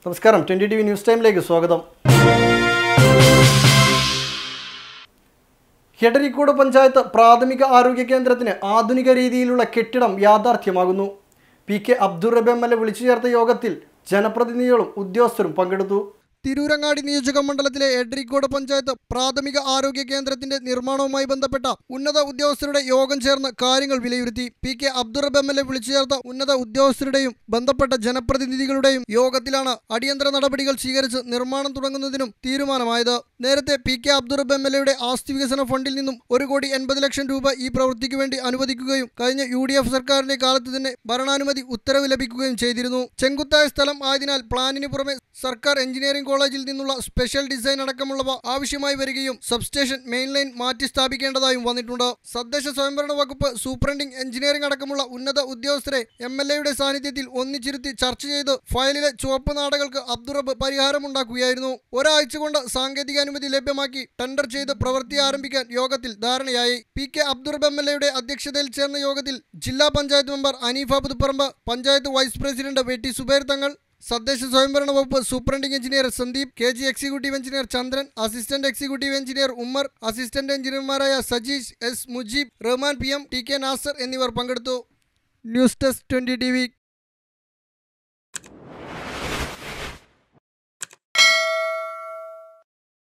നമസ്കാരം twenty T V news ടൈമിലേക്ക് സ്വാഗതം ഹെഡരിക്കോട് പഞ്ചായത്ത് പ്രാഥമിക ആരോഗ്യ കേന്ദ്രത്തിന് ആധുനിക രീതിയിലുള്ള കെട്ടിടം യാഥാർത്ഥ്യമാകുന്നു പി കെ അബ്ദുൾ റബി എം എൽ എ വിളിച്ചു ചേർത്ത യോഗത്തിൽ ജനപ്രതിനിധികളും ഉദ്യോഗസ്ഥരും പങ്കെടുത്തു തിരൂരങ്ങാടി നിയോജക മണ്ഡലത്തിലെ എഡ്രിക്കോട് പഞ്ചായത്ത് പ്രാഥമിക ആരോഗ്യ കേന്ദ്രത്തിന്റെ നിർമ്മാണവുമായി ബന്ധപ്പെട്ട ഉന്നത ഉദ്യോഗസ്ഥരുടെ യോഗം ചേർന്ന് കാര്യങ്ങൾ വിലയിരുത്തി P K Abdurabb M L A വിളിച്ചു ചേർത്ത ഉന്നത ഉദ്യോഗസ്ഥരുടെയും ബന്ധപ്പെട്ട ജനപ്രതിനിധികളുടെയും യോഗത്തിലാണ് അടിയന്തര നടപടികൾ സ്വീകരിച്ച് നിർമ്മാണം തുടങ്ങുന്നതിനും തീരുമാനമായത് നേരത്തെ P K Abdurabb M L എയുടെ ആസ്തി വികസന ഫണ്ടിൽ നിന്നും ഒരു കോടി എൺപത് ലക്ഷം രൂപ ഈ പ്രവൃത്തിക്ക് വേണ്ടി അനുവദിക്കുകയും കഴിഞ്ഞ യു ഡി എഫ് സർക്കാരിന്റെ കാലത്ത് തന്നെ ഭരണാനുമതി ഉത്തരവ് ലഭിക്കുകയും ചെയ്തിരുന്നു ചെങ്കുത്തായ സ്ഥലം ആയതിനാൽ പ്ലാനിന് പുറമെ സർക്കാർ എഞ്ചിനീയറിംഗ് കോളേജിൽ നിന്നുള്ള സ്പെഷ്യൽ ഡിസൈൻ അടക്കമുള്ളവ ആവശ്യമായി വരികയും സബ്സ്റ്റേഷൻ മെയിൻ ലൈൻ മാറ്റി സ്ഥാപിക്കേണ്ടതായും വന്നിട്ടുണ്ട് തദ്ദേശ സ്വയംഭരണ വകുപ്പ് സൂപ്രണ്ടിംഗ് എഞ്ചിനീയറിംഗ് അടക്കമുള്ള ഉന്നത ഉദ്യോഗസ്ഥരെ എം എൽ എയുടെ സാന്നിധ്യത്തിൽ ഒന്നിച്ചിരുത്തി ചർച്ച ചെയ്ത് ഫയലിലെ ചുവപ്പ് നാടകൾക്ക് അബ്ദുറബ് പരിഹാരമുണ്ടാക്കുകയായിരുന്നു ഒരാഴ്ച കൊണ്ട് സാങ്കേതിക അനുമതി ലഭ്യമാക്കി ടെൻഡർ ചെയ്ത് പ്രവൃത്തി ആരംഭിക്കാൻ യോഗത്തിൽ ധാരണയായി P K Abdurabb M L എയുടെ അധ്യക്ഷതയിൽ ചേർന്ന യോഗത്തിൽ ജില്ലാ panchayat member Aneefa Puthupparamba panchayat vice president V T Subair Thangal തദ്ദേശ സ്വയംഭരണ വകുപ്പ് superintending engineer Sandeep K G executive engineer Chandran assistant executive engineer Ummer assistant എഞ്ചിനീയർമാരായ Sajeesh S Mujeeb Rahman P M T K Nasar എന്നിവർ പങ്കെടുത്തു news desk twenty T V